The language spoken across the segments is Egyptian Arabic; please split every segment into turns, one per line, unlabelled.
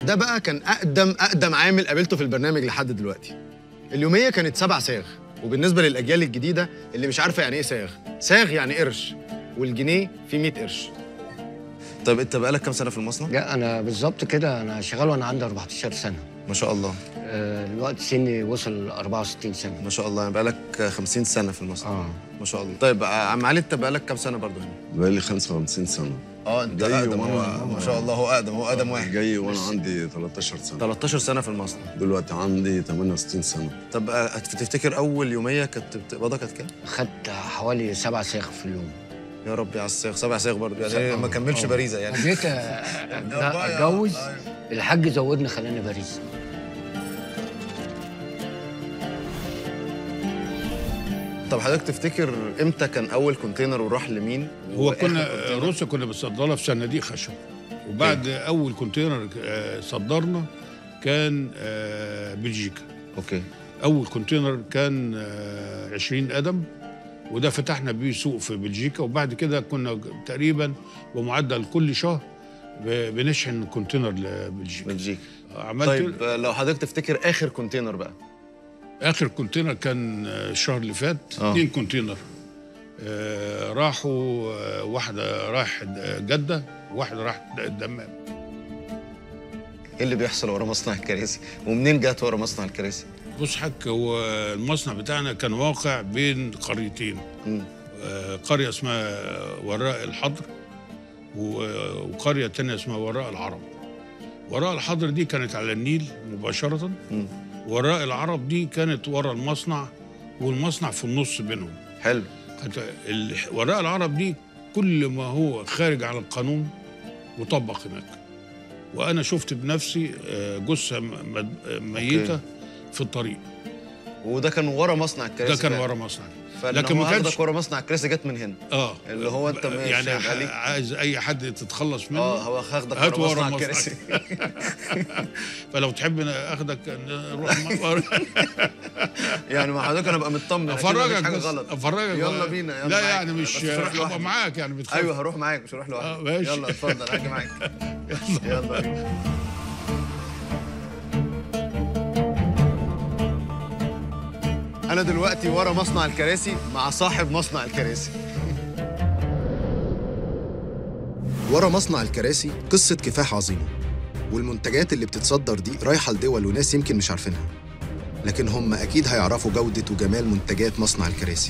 ده بقى كان اقدم اقدم عامل قابلته في البرنامج لحد دلوقتي اليوميه كانت سبع صاغ وبالنسبه للاجيال الجديده اللي مش عارفه يعني ايه صاغ صاغ يعني قرش والجنيه فيه 100 قرش
طيب انت بقالك كام سنه في المصنع
لا انا بالظبط كده انا شغال وانا عندي 14 سنه
ما شاء الله
آه، الوقت سني وصل 64 سنه
ما شاء الله يعني بقالك 50 سنه في المصنع
اه
ما شاء الله طيب آه، عم علي انت بقالك كام سنه برضه هنا
بقالي 55 سنه
اه انت
جاي
اقدم
وأنا-
هو ما شاء الله هو اقدم هو اقدم واحد
جاي وانا عندي 13 سنه
13 سنه في المصنع
دلوقتي عندي 68 سنه
طب آه، تفتكر اول يوميه كانت بتقبضها كانت كام
خدت حوالي سبع صاغ في اليوم
يا ربي على الصاغ سبع صاغ برضه يعني
سبعة.
ما كملش
آه.
باريزه يعني
جيت اتجوز الحاج زودني خلاني باريس
طب حضرتك تفتكر امتى كان اول كونتينر وراح لمين
هو
وآخر
كنا
كونتينر؟
روسيا كنا بنصدرها في صناديق خشب وبعد اول كونتينر آه، صدرنا كان آه، بلجيكا
اوكي
اول كونتينر كان آه، 20 قدم وده فتحنا بيه سوق في بلجيكا وبعد كده كنا تقريبا بمعدل كل شهر ب- بنشحن كونتينر لبلجيكا
بلجيكا
عملت
طيب آه، لو حضرتك تفتكر اخر كونتينر بقى
اخر كونتينر كان آه، الشهر اللي فات
آه.
اثنين كونتينر آه، راحوا آه، واحده راح جده وواحده راح الدمام
ايه اللي بيحصل ورا مصنع الكراسي ومنين جت ورا مصنع الكراسي
بص حك هو المصنع بتاعنا كان واقع بين قريتين
مم.
آه، قريه اسمها وراء الحضر و- وقريه تانية اسمها وراء العرب وراء الحضر دي كانت على النيل مباشره
مم.
وراء العرب دي كانت ورا المصنع والمصنع في النص بينهم
حلو
كانت ال- وراء العرب دي كل ما هو خارج عن القانون مطبق هناك وانا شفت بنفسي آه، جثه م- مد- آه، ميته
أوكي.
في الطريق
وده كان ورا مصنع الكراسي
ده كان
فعلا.
ورا مصنع
فإن
لكن
هو
ما كانش
اخدك ورا مصنع الكراسي جت من هنا
اه
اللي هو أنت ماشي
يعني
هيبقى ليك-
عايز اي حد تتخلص منه
اه هو هاخدك
هات
ورا
ورا
مصنع
مصنع.
الكراسي
فلو تحب أنا اخدك نروح م-
يعني مع حضرتك انا ابقى مطمن أكيد مفيش
افرجك
حاجه
بس
غلط
افرجك
يلا
بقى.
بينا، يلا
لا
معاك.
يعني
بس
مش
مش هروح
هبقى
لوحدي.
معاك يعني بتخاف
ايوه هروح معاك مش هروح لوحدي
آه، ماشي.
يلا اتفضل هاجي معاك يلا بينا. انا دلوقتي ورا مصنع الكراسي مع صاحب مصنع الكراسي
ورا مصنع الكراسي قصة كفاح عظيمة والمنتجات اللي بتتصدر دي رايحة لدول وناس يمكن مش عارفينها لكن هم أكيد هيعرفوا جودة وجمال منتجات مصنع الكراسي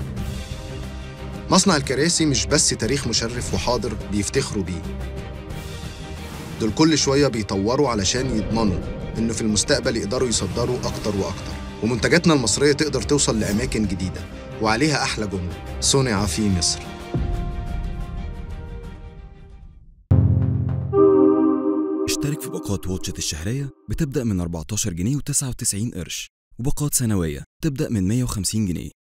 مصنع الكراسي مش بس تاريخ مشرف وحاضر بيفتخروا بيه دول كل شوية بيطوروا علشان يضمنوا إنه في المستقبل يقدروا يصدروا أكتر وأكتر ومنتجاتنا المصرية تقدر توصل لأماكن جديدة وعليها أحلى جملة صنع في مصر
اشترك في باقات واتشت الشهرية بتبدأ من 14 جنيه و99 قرش وباقات سنوية تبدأ من 150 جنيه